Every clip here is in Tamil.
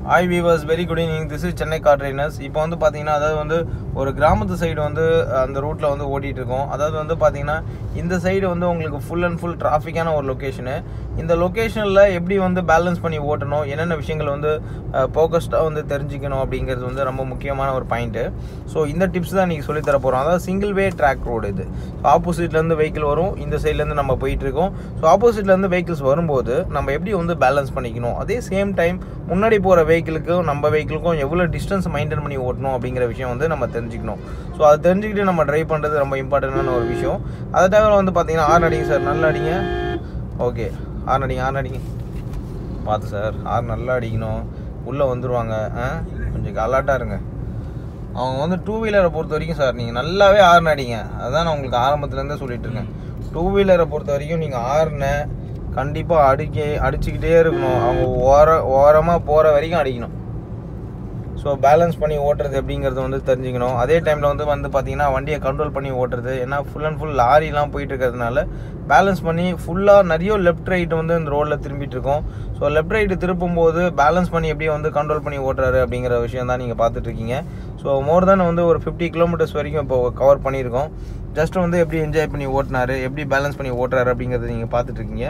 Hi viewers very good evening this is Chennai car trainers இப்போ வந்து பார்த்தீங்கன்னா அதாவது வந்து ஒரு கிராமத்து சைடு வந்து அந்த ரூட்டில் வந்து ஓட்டிகிட்டு இருக்கோம் அதாவது வந்து பார்த்தீங்கன்னா இந்த சைடு வந்து உங்களுக்கு ஃபுல் அண்ட் ஃபுல் டிராஃபிக்கான ஒரு லொக்கேஷனு இந்த லொக்கேஷனில் எப்படி வந்து பேலன்ஸ் பண்ணி ஓட்டணும் என்னென்ன விஷயங்கள் வந்து ஃபோக்கஸ்டாக வந்து தெரிஞ்சுக்கணும் அப்படிங்கிறது வந்து ரொம்ப முக்கியமான ஒரு பாயிண்ட்டு ஸோ இந்த டிப்ஸ் தான் நீங்கள் சொல்லித்தர போகிறோம் அதாவது சிங்கிள் வே ட்ராக் ரோடு இது ஸோ ஆப்போசிட்லேருந்து வெஹிக்கிள் வரும் இந்த சைட்லேருந்து நம்ம போயிட்டு இருக்கோம் ஸோ ஆப்போசிட்லேருந்து வெஹிக்கிள்ஸ் வரும்போது நம்ம எப்படி வந்து பேலன்ஸ் பண்ணிக்கணும் அதே சேம் டைம் முன்னாடி போகிற வெஹிக்கிளுக்கும் நம்ம வெஹிக்கிளுக்கும் எவ்வளோ டிஸ்டன்ஸ் மெயின்டைன் பண்ணி ஓட்டணும் அப்படிங்கிற விஷயம் வந்து நம்ம தெரிஞ்சுக்கணும் ஸோ அதை தெரிஞ்சுக்கிட்டு நம்ம ட்ரைவ் பண்ணுறது ரொம்ப இம்பார்ட்டண்டான ஒரு விஷயம் அதை தவிர வந்து பார்த்தீங்கன்னா ஆர்ன் அடிங்க சார் நல்லா அடிங்க ஓகே ஆர்ன் அடிங்க ஆர்ன் அடிங்க பார்த்து சார் ஆர் நல்லா அடிக்கணும் உள்ளே வந்துடுவாங்க ஆ கொஞ்சம் அலர்ட்டாக இருங்க அவங்க வந்து டூ வீலரை பொறுத்த வரைக்கும் சார் நீங்கள் நல்லாவே ஆர்ன் அடிங்க அதுதான் நான் உங்களுக்கு ஆரம்பத்துலேருந்தே சொல்லிட்டு இருக்கேன் டூ வீலரை பொறுத்த வரைக்கும் நீங்கள் ஆர்னை கண்டிப்பாக அடிக்க அடிச்சுக்கிட்டே இருக்கணும் அவங்க ஓர ஓரமாக போகிற வரைக்கும் அடிக்கணும் ஸோ பேலன்ஸ் பண்ணி ஓட்டுறது எப்படிங்கிறது வந்து தெரிஞ்சுக்கணும் அதே டைமில் வந்து வந்து பார்த்தீங்கன்னா வண்டியை கண்ட்ரோல் பண்ணி ஓட்டுறது ஏன்னா ஃபுல் அண்ட் ஃபுல் லாரிலாம் போயிட்டு இருக்கிறதுனால பேலன்ஸ் பண்ணி ஃபுல்லாக நிறைய லெஃப்ட் ரைட் வந்து இந்த ரோட்டில் திரும்பிட்டு இருக்கோம் ஸோ லெஃப்ட் ரைட்டு திருப்பும் போது பேலன்ஸ் பண்ணி எப்படி வந்து கண்ட்ரோல் பண்ணி ஓட்டுறாரு அப்படிங்கிற விஷயம் தான் நீங்கள் பார்த்துட்டு இருக்கீங்க ஸோ மோர் தென் வந்து ஒரு ஃபிஃப்டி கிலோமீட்டர்ஸ் வரைக்கும் இப்போ கவர் பண்ணியிருக்கோம் ஜஸ்ட் வந்து எப்படி என்ஜாய் பண்ணி ஓட்டினாரு எப்படி பேலன்ஸ் பண்ணி ஓட்டுறாரு அப்படிங்கிறத நீங்கள் பார்த்துட்டு இருக்கீங்க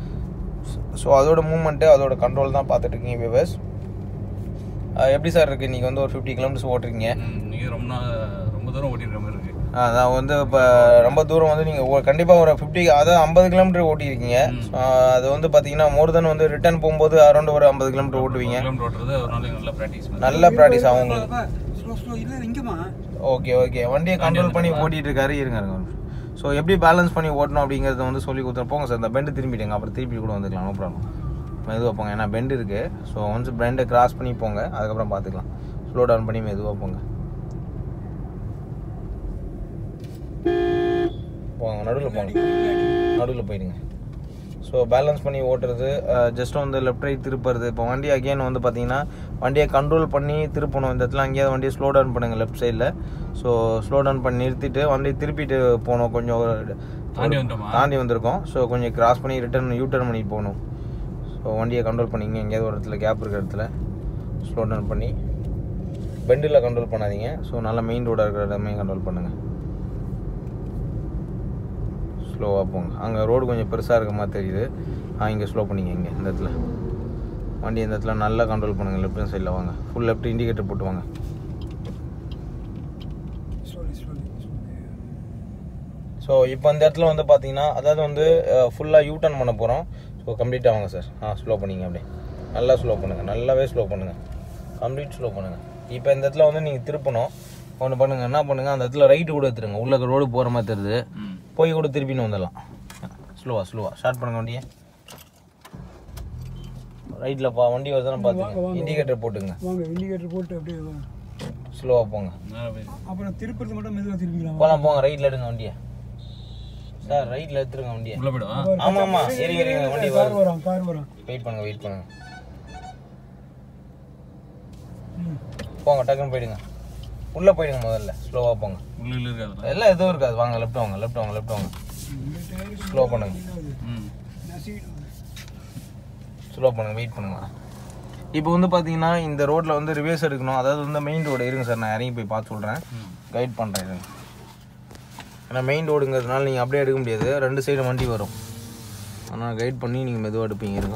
ஸோ அதோட மூமெண்ட்டு அதோட கண்ட்ரோல் தான் பார்த்துட்டு இருக்கீங்க விவர்ஸ் எப்படி சார் இருக்குது நீங்கள் வந்து ஒரு ஃபிஃப்டி கிலோமீட்டர்ஸ் ஓட்டுறீங்க நீங்க ரொம்ப நாள் ரொம்ப தூரம் ஓட்டிடுற மாதிரி இருக்கு அதான் வந்து இப்போ ரொம்ப தூரம் வந்து நீங்கள் கண்டிப்பாக ஒரு ஃபிஃப்டி அதாவது ஐம்பது கிலோமீட்டர் ஓட்டியிருக்கீங்க So, அது வந்து பார்த்தீங்கன்னா மோர் தென் வந்து ரிட்டர்ன் போகும்போது அரௌண்ட் ஒரு ஐம்பது கிலோமீட்டர் ஓட்டுவீங்க கிலோமீட்டர் ஓட்டுறது ஒரு நாளைக்கு நல்லா ப்ராக்டிஸ் நல்ல ப்ராக்டிஸ் ஆகும் உங்களுக்கு ஸ்லோ ஸ்லோ இல்லை இங்கேம்மா ஓகே ஓகே வண்டியை கண்ட்ரோல் பண்ணி ஓட்டிட்டு இருக்காரு இருங்க இருங்க ஸோ எப்படி பேலன்ஸ் பண்ணி ஓட்டணும் அப்படிங்கிறத வந்து சொல்லி கொடுத்துரு போங்க சார் இந்த பெண்டு திரும்பிடுங்க அப்புறம் திருப்பி கூட வந்துக்கலாம் நோ ப்ராப்ளம் மெதுவாக போங்க ஏன்னா பெண்டு இருக்குது ஸோ ஒன்ஸ் பெண்டை கிராஸ் பண்ணி போங்க அதுக்கப்புறம் பார்த்துக்கலாம் ஸ்லோ டவுன் பண்ணி மெதுவாக போங்க போங்க நடுவில் போங்க நடுவில் போயிடுங்க ஸோ பேலன்ஸ் பண்ணி ஓட்டுறது ஜஸ்ட் வந்து லெஃப்ட் ரைட் திருப்புறது இப்போ வண்டி அகெயின் வந்து பார்த்தீங்கன்னா வண்டியை கண்ட்ரோல் பண்ணி திருப்பணும் இந்த இடத்துல அங்கேயாவது வண்டியை ஸ்லோ டவுன் பண்ணுங்கள் லெஃப்ட் சைடில் ஸோ ஸ்லோ டவுன் பண்ணி நிறுத்திட்டு வண்டியை திருப்பிட்டு போகணும் கொஞ்சம் ஒரு- தாண்டி வந்துட்டோமா? தாண்டி வந்திருக்கோம் ஸோ கொஞ்சம் கிராஸ் பண்ணி ரிட்டர்ன் யூ டர்ன் பண்ணிட்டு போகணும் ஸோ வண்டியை கண்ட்ரோல் பண்ணிங்க எங்கேயாவது ஒரு இடத்துல கேப் இருக்கிற இடத்துல ஸ்லோ டவுன் பண்ணி பெண்டில் கண்ட்ரோல் பண்ணாதீங்க ஸோ நல்லா மெயின் ரோடாக இருக்கிற இடமே கண்ட்ரோல் பண்ணுங்கள் ஸ்லோவாக போங்க அங்கே ரோடு கொஞ்சம் பெருசாக இருக்க மாதிரி தெரியுது ஆ இங்கே ஸ்லோ பண்ணிங்க இங்கே இந்த இடத்துல வண்டி இந்த இடத்துல நல்லா கண்ட்ரோல் பண்ணுங்கள் லெஃப்ட் ஹேண்ட் சைடில் வாங்க ஃபுல் லெஃப்ட் இண்டிகேட்டர் போட்டு வாங்க ஸ்லோலி ஸ்லோலி ஸோ இப்போ இந்த இடத்துல வந்து பார்த்தீங்கன்னா அதாவது வந்து ஃபுல்லாக யூ டர்ன் பண்ண போகிறோம் ஸோ கம்ப்ளீட்டாக வாங்க சார் ஆ ஸ்லோ பண்ணிங்க அப்படியே நல்லா ஸ்லோ பண்ணுங்கள் நல்லாவே ஸ்லோ பண்ணுங்கள் கம்ப்ளீட் ஸ்லோ பண்ணுங்கள் இப்போ இந்த இடத்துல வந்து நீங்கள் திருப்பணும் ஒன்று பண்ணுங்கள் என்ன பண்ணுங்கள் அந்த இடத்துல ரைட்டு கூட எடுத்துருங்க உள்ள ரோடு போகிற மாதிரி தெரியுது போய் கூட திருப்பின்னு வந்துடலாம் ஸ்லோவா ஸ்லோவா ஸ்டார்ட் பண்ணுங்க வண்டியை ரைட்டில் பா வண்டி வருதுன்னு பார்த்துங்க இண்டிகேட்டர் போட்டுங்க வாங்க இண்டிகேட்டர் போட்டு அப்படியே வாங்க ஸ்லோவாக போங்க அப்புறம் திருப்பறது மட்டும் மெதுவாக திரும்பிக்கலாம் போகலாம் போங்க ரைட்டில் எடுங்க வண்டியை சார் ரைட்டில் எடுத்துருங்க வண்டியை உள்ள போயிடுவா ஆமாம் ஆமாம் இருங்க இருங்க வண்டி கார் வருது வரான் கார் வரான் வெயிட் பண்ணுங்க வெயிட் பண்ணுங்க ம் போங்க டக்குன்னு போயிடுங்க உள்ளே போயிடுங்க முதல்ல ஸ்லோவாக போங்க உள்ள உள்ள இருக்காதுல்ல எல்லாம் எதுவும் இருக்காது வாங்க லெஃப்ட் வாங்க லெஃப்ட் வாங்க லெஃப்ட் வாங்க இந்த டயருக்கு ஸ்லோ பண்ணுங்க ம் நசிக்கிடும் ஸ்லோ பண்ணுங்க வெயிட் பண்ணுங்க இப்போ வந்து பார்த்தீங்கன்னா இந்த ரோட்டில் வந்து ரிவர்ஸ் எடுக்கணும் அதாவது வந்து மெயின் ரோடு இருங்க சார் நான் இறங்கி போய் பார்த்து சொல்கிறேன் கைட் பண்ணுறேன் இருங்க ஏன்னா மெயின் ரோடுங்கிறதுனால நீங்கள் அப்படியே எடுக்க முடியாது ரெண்டு சைடு வண்டி வரும் ஆனால் கைட் பண்ணி நீங்கள் மெதுவாக எடுப்பீங்க இருங்க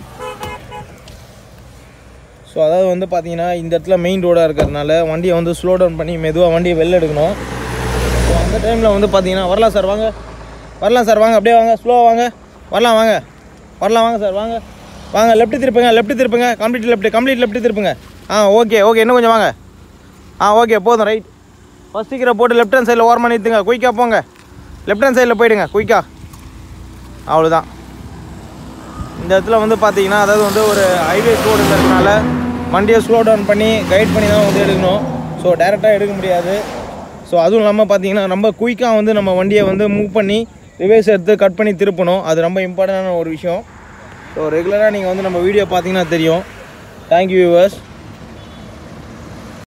ஸோ அதாவது வந்து பார்த்தீங்கன்னா இந்த இடத்துல மெயின் ரோடாக இருக்கிறதுனால வண்டியை வந்து ஸ்லோ டவுன் பண்ணி மெதுவாக வண்டியை வெளில எடுக்கணும் ஸோ அந்த டைமில் வந்து பார்த்தீங்கன்னா வரலாம் சார் வாங்க வரலாம் சார் வாங்க அப்படியே வாங்க ஸ்லோவாக வாங்க வரலாம் வாங்க வரலாம் வாங்க சார் வாங்க வாங்க லெஃப்ட் திருப்புங்க லெஃப்ட் திருப்புங்க கம்ப்ளீட் லெஃப்ட் கம்ப்ளீட் லெஃப்ட் திருப்புங்க ஆ ஓகே ஓகே இன்னும் கொஞ்சம் வாங்க ஆ ஓகே போதும் ரைட் ஃபஸ்ட் சீக்கிரம் போட்டு லெஃப்ட் ஹேண்ட் சைடில் ஓரமாக நிறுத்துங்க குயிக்காக போங்க லெஃப்ட் ஹேண்ட் சைடில் போயிடுங்க குயிக்காக அவ்வளோதான் இந்த இடத்துல வந்து பார்த்தீங்கன்னா அதாவது வந்து ஒரு ஹைவே ரோடுங்கிறதுனால வண்டியை ஸ்லோ டவுன் பண்ணி கைட் பண்ணி தான் வந்து எடுக்கணும் ஸோ டேரெக்டாக எடுக்க முடியாது ஸோ அதுவும் இல்லாமல் பார்த்தீங்கன்னா ரொம்ப குயிக்காக வந்து நம்ம வண்டியை வந்து மூவ் பண்ணி ரிவேஸ் எடுத்து கட் பண்ணி திருப்பணும் அது ரொம்ப இம்பார்ட்டண்டான ஒரு விஷயம் ஸோ ரெகுலராக நீங்கள் வந்து நம்ம வீடியோ பார்த்தீங்கன்னா தெரியும் தேங்க்யூ வியூவர்ஸ்